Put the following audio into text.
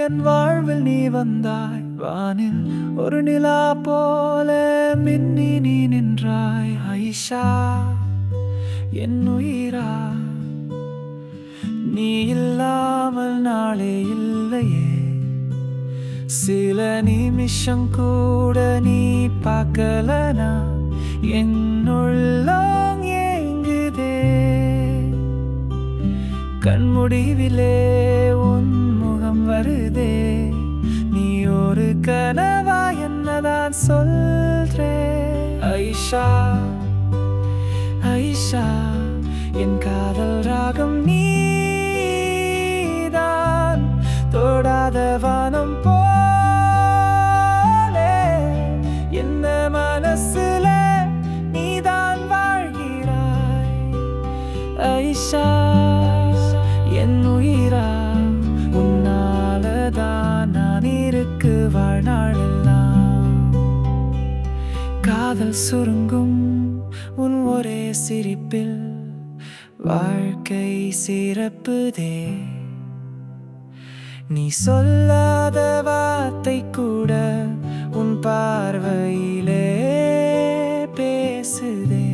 என் வாழ்வில் நீ வந்தாய் வானில் ஒரு நிலா போல மின்னி நீ நின்றாய் ஐஷா என் உயிரா நீ இல்லாமல் நாளே இல்லையே சில நிமிஷம் கூட நீ பார்க்கலனா என்னுள்ளம் ஏங்குதே கண்முடிவிலே உன் முகம் வருதே நீ ஒரு கனவா என்னதான் சொல்றே ஐஷா ஐஷா என் காதல் ராகம் நீதான் தொடாத வானம் போலே என்ன மனசுல நீதான் வாழ்கிறாய் ஐஷா என் உயிரா உன்னாலதான் நான் இருக்கு வாழ்நாளெல்லாம் காதல் சுருங்கும் உன் ஒரே சிரிப்பில் வாழ்க்கை சிறப்புதே நீ சொல்லாத வார்த்தை கூட உன் பார்வையிலே பேசுதே